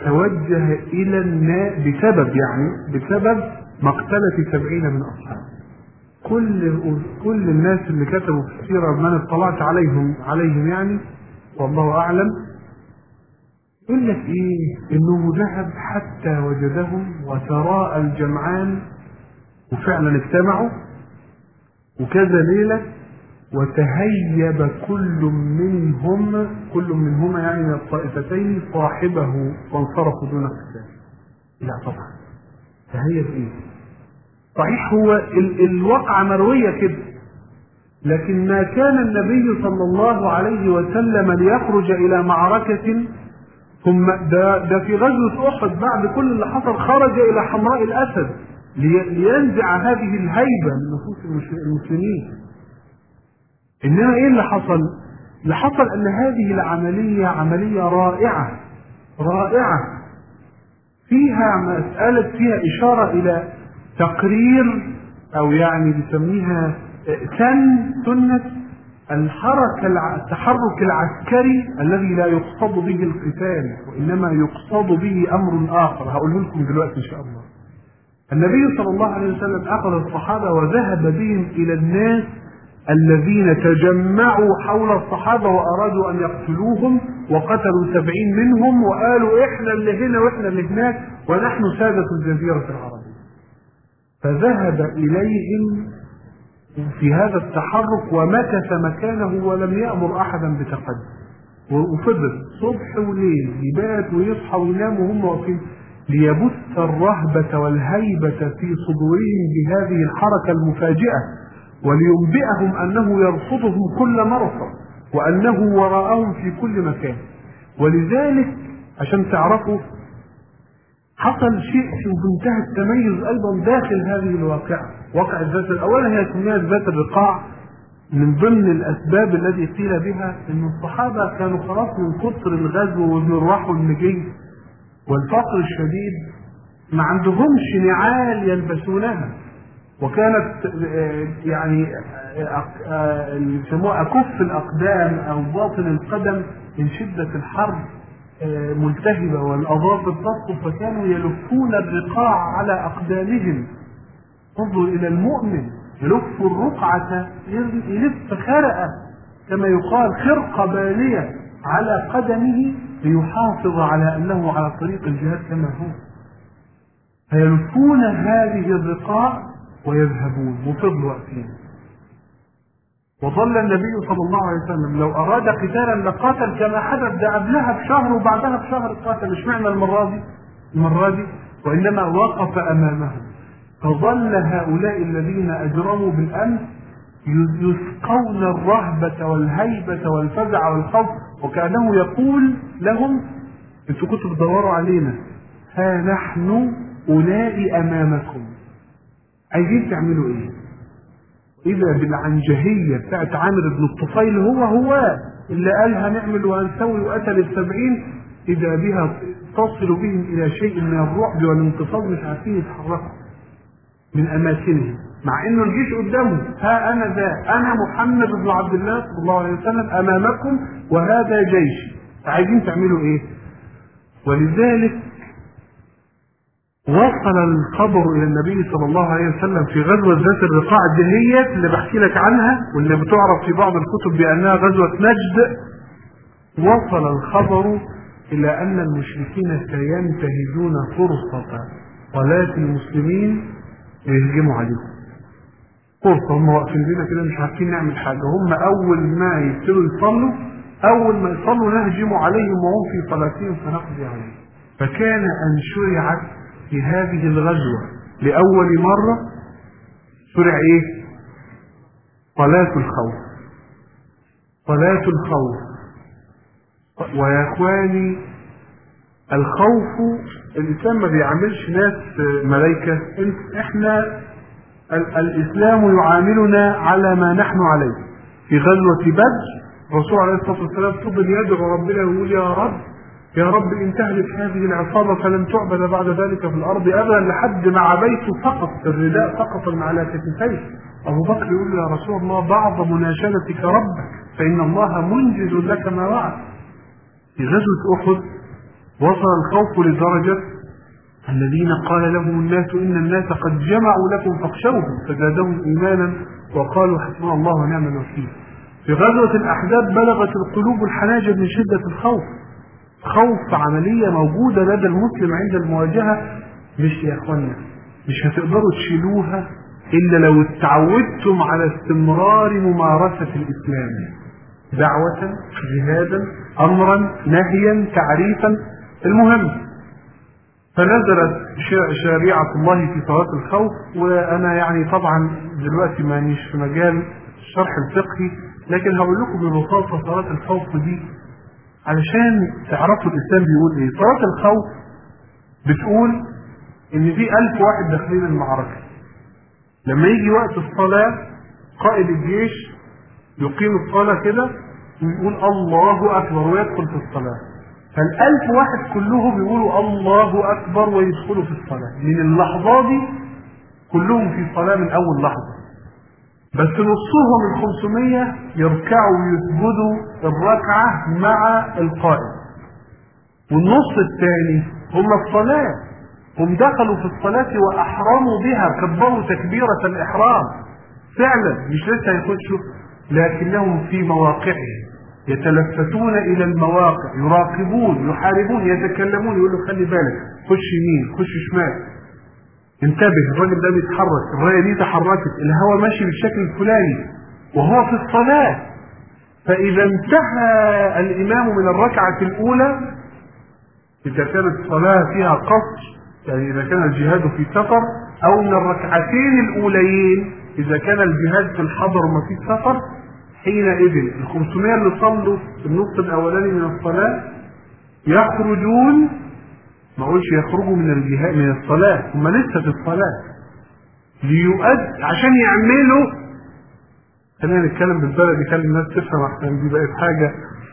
توجه إلى الناس بسبب يعني بسبب مقتلة سبعين من أصحابه كل كل الناس اللي كتبوا في السيرة من اطلعت عليهم عليهم يعني والله أعلم يقول لك إيه إنه ذهب حتى وجدهم وتراءى الجمعان وفعلا اجتمعوا وكذا ليلة وتهيب كل منهم كل منهما يعني من الطائفتين صاحبه وانصرفوا دون قتال لا طبعا تهيب ايه صحيح هو ال الواقعة مروية كده لكن ما كان النبي صلى الله عليه وسلم ليخرج إلى معركة ثم ده, ده في غزوة أحد بعد كل اللي حصل خرج إلى حمراء الأسد لينزع هذه الهيبة من نفوس المسلمين إنما إيه اللي حصل؟ اللي حصل أن هذه العملية عملية رائعة رائعة فيها مسألة فيها إشارة إلى تقرير أو يعني بيسميها سن سنة الحركة التحرك العسكري الذي لا يقصد به القتال وإنما يقصد به أمر آخر هقوله لكم دلوقتي إن شاء الله النبي صلى الله عليه وسلم أخذ الصحابة وذهب بهم إلى الناس الذين تجمعوا حول الصحابة وأرادوا أن يقتلوهم وقتلوا سبعين منهم وقالوا إحنا اللي هنا وإحنا اللي هناك ونحن سادة الجزيرة العربية فذهب إليهم في هذا التحرك ومكث مكانه ولم يأمر أحدا بتقدم وفضل صبح وليل يبات ويصحى وينام وهم واقفين ليبث الرهبة والهيبة في صدورهم بهذه الحركة المفاجئة ولينبئهم أنه يرصدهم كل مرصد وأنه وراءهم في كل مكان ولذلك عشان تعرفوا حصل شيء في منتهى التميز أيضا داخل هذه الواقعة واقع الذات أولا هي سميت ذات الرقاع من ضمن الأسباب التي قيل بها أن الصحابة كانوا خلاص من كثر الغزو والمروح والنجي والفقر الشديد ما عندهمش نعال يلبسونها وكانت يعني يسموها أكف الأقدام أو باطن القدم من شدة الحر ملتهبة والأظافر تسقط فكانوا يلفون الرقاع على أقدامهم انظر إلى المؤمن يلف الرقعة يلف خرقة كما يقال خرقة بالية على قدمه ليحافظ على أنه على طريق الجهاد كما هو فيلفون هذه الرقاع ويذهبون وفضلوا واقفين وظل النبي صلى الله عليه وسلم لو أراد قتالا لقاتل كما حدث ده قبلها بشهر وبعدها بشهر قاتل اشمعنى المرة دي؟ المرة دي وإنما وقف أمامهم فظل هؤلاء الذين أجرموا بالأمس يسقون الرهبة والهيبة والفزع والخوف وكأنه يقول لهم انتوا كنتوا بتدوروا علينا ها نحن أولئي أمامكم عايزين تعملوا ايه؟ إذا بالعنجهية بتاعت عامر بن الطفيل هو هو اللي قال هنعمل وهنسوي وقتل السبعين إذا بها تصل بهم إلى شيء من الرعب والانتصاب مش عارفين يتحركوا من أماكنهم مع إنه الجيش قدامهم ها أنا ذا أنا محمد بن عبد الله صلى الله عليه وسلم أمامكم وهذا جيشي عايزين تعملوا إيه؟ ولذلك وصل الخبر الى النبي صلى الله عليه وسلم في غزوه ذات الرقاع دهيت اللي بحكي لك عنها واللي بتعرف في بعض الكتب بانها غزوه نجد وصل الخبر الى ان المشركين سينتهزون فرصه صلاه المسلمين ليهجموا عليهم فرصه هم واقفين بينا كده مش عارفين نعمل حاجه هم اول ما يبتدوا يصلوا اول ما يصلوا نهجم عليهم وهم في صلاتهم فنقضي عليهم فكان ان شرعت في هذه الغزوة لأول مرة شرع إيه؟ صلاة الخوف صلاة الخوف ويا إخواني الخوف الإنسان ما بيعاملش ناس ملائكة إحنا الإسلام يعاملنا على ما نحن عليه في غزوة بدر الرسول عليه الصلاة والسلام فضل يدعو ربنا ويقول يا رب يا رب ان تهلك هذه العصابه فلن تعبد بعد ذلك في الارض ابدا لحد ما عبيت فقط الرداء سقط من على كتفيه ابو بكر يقول يا رسول الله بعض مناشدتك ربك فان الله منجز لك ما وعد في غزوه احد وصل الخوف لدرجة الذين قال لهم الناس إن الناس قد جمعوا لكم فاخشوهم فزادهم إيمانا وقالوا حسبنا الله ونعم الوكيل في غزوة الأحزاب بلغت القلوب الحناجر من شدة الخوف خوف عملية موجودة لدى المسلم عند المواجهة مش يا اخوانا مش هتقدروا تشيلوها إلا لو اتعودتم على استمرار ممارسة الإسلام دعوة جهادا أمرا نهيا تعريفا المهم فنزلت شريعة الله في صلاة الخوف وأنا يعني طبعا دلوقتي مانيش في مجال الشرح الفقهي لكن هقول لكم ببساطة صلاة الخوف دي علشان تعرفوا الإسلام بيقول إيه صلاة الخوف بتقول إن في ألف واحد داخلين المعركة لما يجي وقت الصلاة قائد الجيش يقيم الصلاة كده ويقول الله أكبر ويدخل في الصلاة فالألف واحد كلهم يقولوا الله أكبر ويدخلوا في الصلاة من اللحظة دي كلهم في صلاة من أول لحظة بس نصهم ال 500 يركعوا ويسجدوا الركعة مع القائد والنص الثاني هم الصلاة هم دخلوا في الصلاة وأحرموا بها كبروا تكبيرة الإحرام فعلا مش لسه يخشوا لكنهم في مواقعهم يتلفتون إلى المواقع يراقبون يحاربون يتكلمون يقولوا خلي بالك خش يمين خش شمال انتبه الراجل ده بيتحرك الرايه دي تحركت الهواء ماشي بالشكل الفلاني وهو في الصلاه فاذا انتهى الامام من الركعه الاولى اذا كانت الصلاه فيها قصر يعني اذا كان الجهاد في سفر او من الركعتين الاوليين اذا كان الجهاد في الحضر وما في سفر حينئذ ال 500 اللي صلوا في النص الاولاني من الصلاه يخرجون ما اقولش يخرجوا من الجهاد من الصلاة هم لسه في الصلاة ليؤد عشان يعملوا خلينا نتكلم بالبلد يخلي الناس تفهم احسن دي بقت حاجة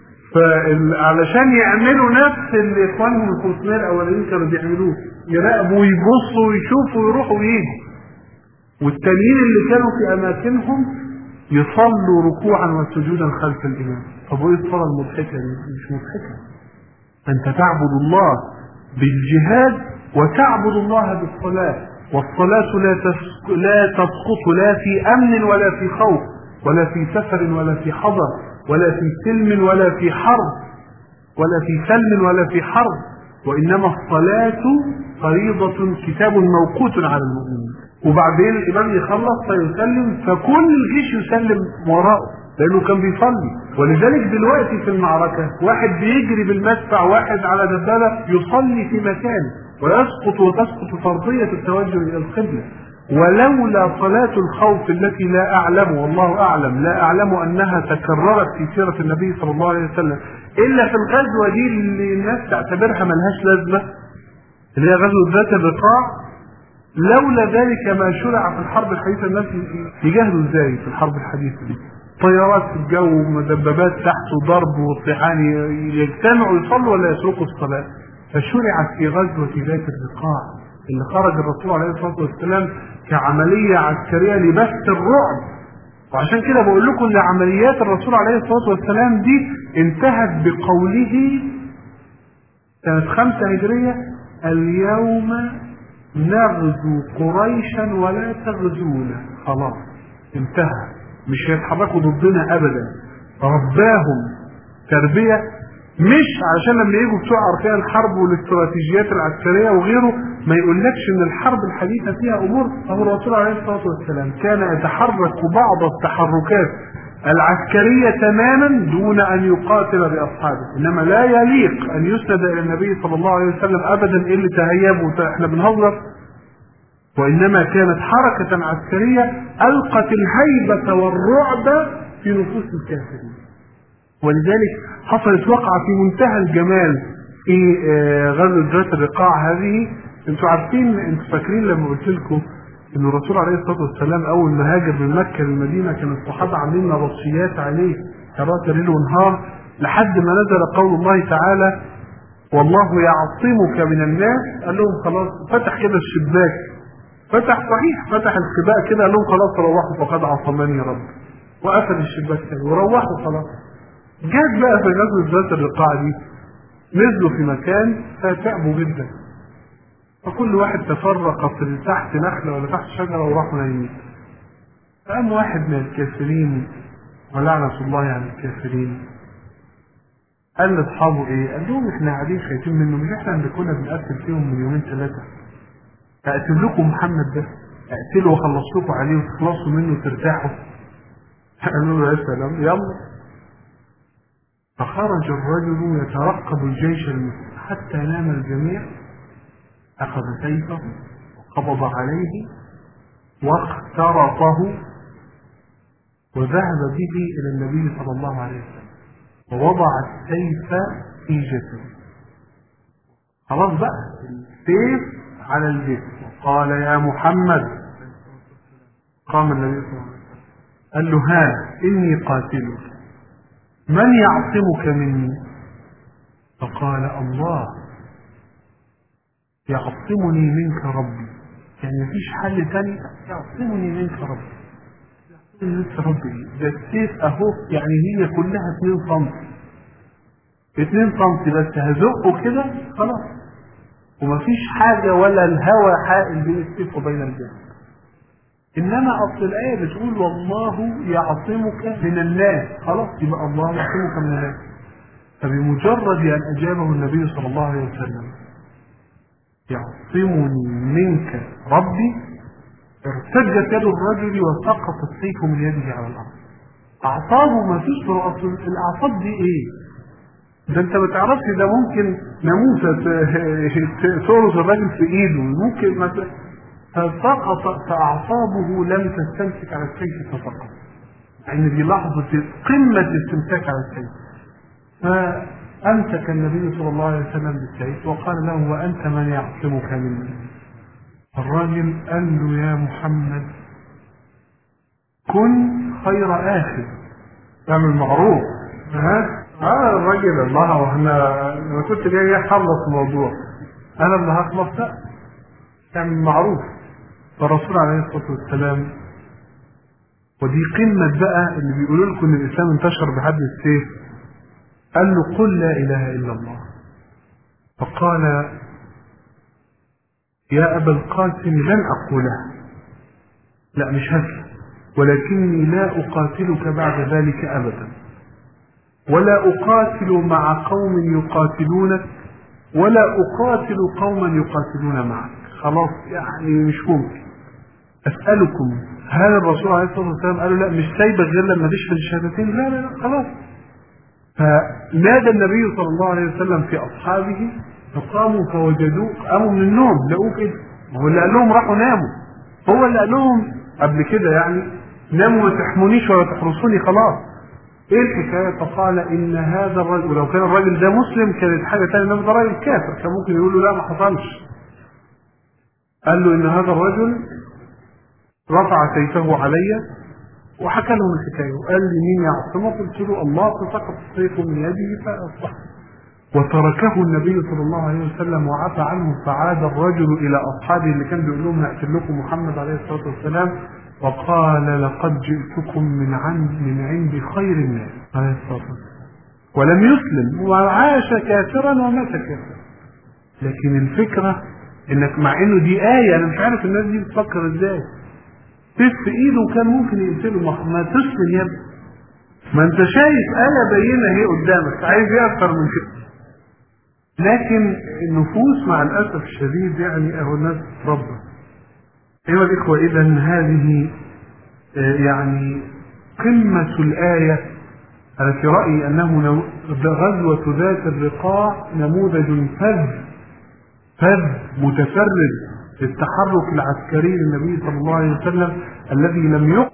فعلشان يعملوا نفس اللي اخوانهم ال 500 الاولانيين كانوا بيعملوه يراقبوا ويبصوا ويشوفوا ويروحوا ويجوا والتانيين اللي كانوا في اماكنهم يصلوا ركوعا وسجودا خلف الامام طب وايه الصلاه المضحكه دي؟ مش مضحكه انت تعبد الله بالجهاد وتعبد الله بالصلاة والصلاة لا لا تسقط لا في أمن ولا في خوف ولا في سفر ولا في حضر ولا في سلم ولا في حرب ولا في سلم ولا في حرب وإنما الصلاة فريضة كتاب موقوت على المؤمنين وبعدين الإمام يخلص فيسلم فكل الجيش يسلم وراءه لانه كان بيصلي ولذلك دلوقتي في المعركه واحد بيجري بالمدفع واحد على دبابه يصلي في مكان ويسقط وتسقط فرضيه التوجه الى القبله ولولا صلاة الخوف التي لا أعلم والله أعلم لا أعلم أنها تكررت في سيرة النبي صلى الله عليه وسلم إلا في الغزوة دي اللي الناس تعتبرها ملهاش لازمة اللي هي غزوة ذات الرقاع لولا ذلك ما شرع في الحرب الحديثة الناس يجاهدوا ازاي في الحرب الحديثة دي طيارات في الجو ومدببات تحت وضرب وطحان يجتمعوا يصلوا ولا يتركوا الصلاة فشرعت في غزوة ذات الرقاع اللي خرج الرسول عليه الصلاة والسلام كعملية عسكرية لبث الرعب وعشان كده بقول لكم ان عمليات الرسول عليه الصلاة والسلام دي انتهت بقوله سنة خمسة هجرية اليوم نغزو قريشا ولا تغزونا خلاص انتهى مش هيتحركوا ضدنا ابدا رباهم تربيه مش علشان لما يجوا بتوع اركان الحرب والاستراتيجيات العسكريه وغيره ما يقولكش ان الحرب الحديثه فيها امور ابو الرسول عليه الصلاه والسلام كان يتحرك بعض التحركات العسكرية تماما دون أن يقاتل بأصحابه إنما لا يليق أن يسند إلى النبي صلى الله عليه وسلم أبدا إلا تهيب إحنا بنهزر وإنما كانت حركة عسكرية ألقت الهيبة والرعب في نفوس الكافرين ولذلك حصلت وقعة في منتهى الجمال في غزوة ذات الرقاع هذه انتوا عارفين انتوا فاكرين لما قلت لكم ان الرسول عليه الصلاه والسلام اول ما هاجر من مكه للمدينه كان الصحابه عاملين نبطشيات عليه كرات ليل ونهار لحد ما نزل قول الله تعالى والله يعصمك من الناس قال لهم خلاص فتح كده الشباك فتح صحيح فتح الخباء كده قال لهم خلاص روحوا فقد عصمني رب وقفل الشباك تاني وروحوا خلاص جات بقى في غزوه ذات الرقاع دي نزلوا في مكان فتعبوا جدا فكل واحد تفرق في تحت نخلة ولا تحت شجرة وراحوا نايمين فقام واحد من الكافرين ولعنة الله على الكافرين قال لاصحابه ايه؟ قال لهم احنا قاعدين خايفين منه مش احنا اللي كنا بنقتل فيهم من يومين ثلاثة اقتل لكم محمد ده اقتله واخلص لكم عليه وتخلصوا منه وترتاحوا قالوا له يا سلام يلا فخرج الرجل يترقب الجيش المسلم حتى نام الجميع أخذ سيفه وقبض عليه واخترطه وذهب به إلى النبي صلى الله عليه وسلم ووضع السيف في جسده خلاص بقى السيف على الجسم قال يا محمد قام النبي صلى الله عليه وسلم قال له ها إني قاتلك من يعصمك مني فقال الله يعصمني منك ربي يعني مفيش حل تاني يعصمني منك ربي يعصمني منك ربي ده السيف اهو يعني هي كلها 2 سم 2 سم بس هزقه كده خلاص ومفيش حاجة ولا الهوى حائل بين السيف وبين الجسم انما اصل الايه بتقول والله يعصمك من الناس خلاص يبقى الله يعصمك من الناس فبمجرد ان اجابه النبي صلى الله عليه وسلم يعصمني منك ربي ارتجت يد الرجل وسقط السيف من يده على الارض اعصابه ما فيش في اصل الاعصاب دي ايه ده انت ما تعرفش ده ممكن ناموسه تورث الراجل في ايده ممكن مثلا فسقط فاعصابه لم تستمسك على السيف فسقط يعني دي لحظه قمه الاستمساك على السيف فامسك النبي صلى الله عليه وسلم بالسيف وقال له وانت من يعصمك مني الراجل قال له يا محمد كن خير اخر اعمل معروف ها اه الراجل الله واحنا انا كنت جاي اخلص الموضوع انا اللي هخلص لا اعمل معروف فالرسول عليه الصلاه والسلام ودي قمه بقى اللي بيقولوا لكم ان الاسلام انتشر بحد السيف قال له قل لا اله الا الله فقال يا ابا القاسم لن اقولها لا مش هسلم ولكني لا اقاتلك بعد ذلك ابدا ولا أقاتل مع قوم يقاتلونك ولا أقاتل قوما يقاتلون معك خلاص يعني مش ممكن أسألكم هل الرسول عليه الصلاة والسلام قال لا مش سايبك غير لما تشهد الشهادتين لا لا لا خلاص فنادى النبي صلى الله عليه وسلم في أصحابه فقاموا فوجدوه قاموا من النوم لقوه كده هو اللي قال لهم راحوا ناموا هو اللي قال لهم قبل كده يعني ناموا ما تحمونيش ولا تحرسوني خلاص ايه الحكايه فقال ان هذا الرجل ولو كان الراجل ده مسلم كانت حاجه ثانيه انما ده راجل كافر كان ممكن يقول له لا ما حصلش قال له ان هذا الرجل رفع سيفه علي وحكى لهم الحكايه وقال لي مين يعصمك قلت له الله فسقط السيف من يده فاصبح وتركه النبي صلى الله عليه وسلم وعفى عنه فعاد الرجل الى اصحابه اللي كان بيقول لهم هقتل لكم محمد عليه الصلاه والسلام وقال لقد جئتكم من عند من عند خير الناس عليه الصلاه والسلام ولم يسلم وعاش كافرا ومات كافرا لكن الفكره انك مع انه دي ايه انا مش عارف الناس دي بتفكر ازاي سيف في ايده وكان ممكن يقتله ما تسلم يا ابني ما انت شايف ايه بينه اهي قدامك عايز ايه اكتر من كده لكن النفوس مع الاسف الشديد يعني اهو الناس تربى أيها الإخوة إذا هذه يعني قمة الآية أنا في رأيي أنه غزوة ذات الرقاع نموذج فذ فذ متفرد للتحرك العسكري للنبي صلى الله عليه وسلم الذي لم يقم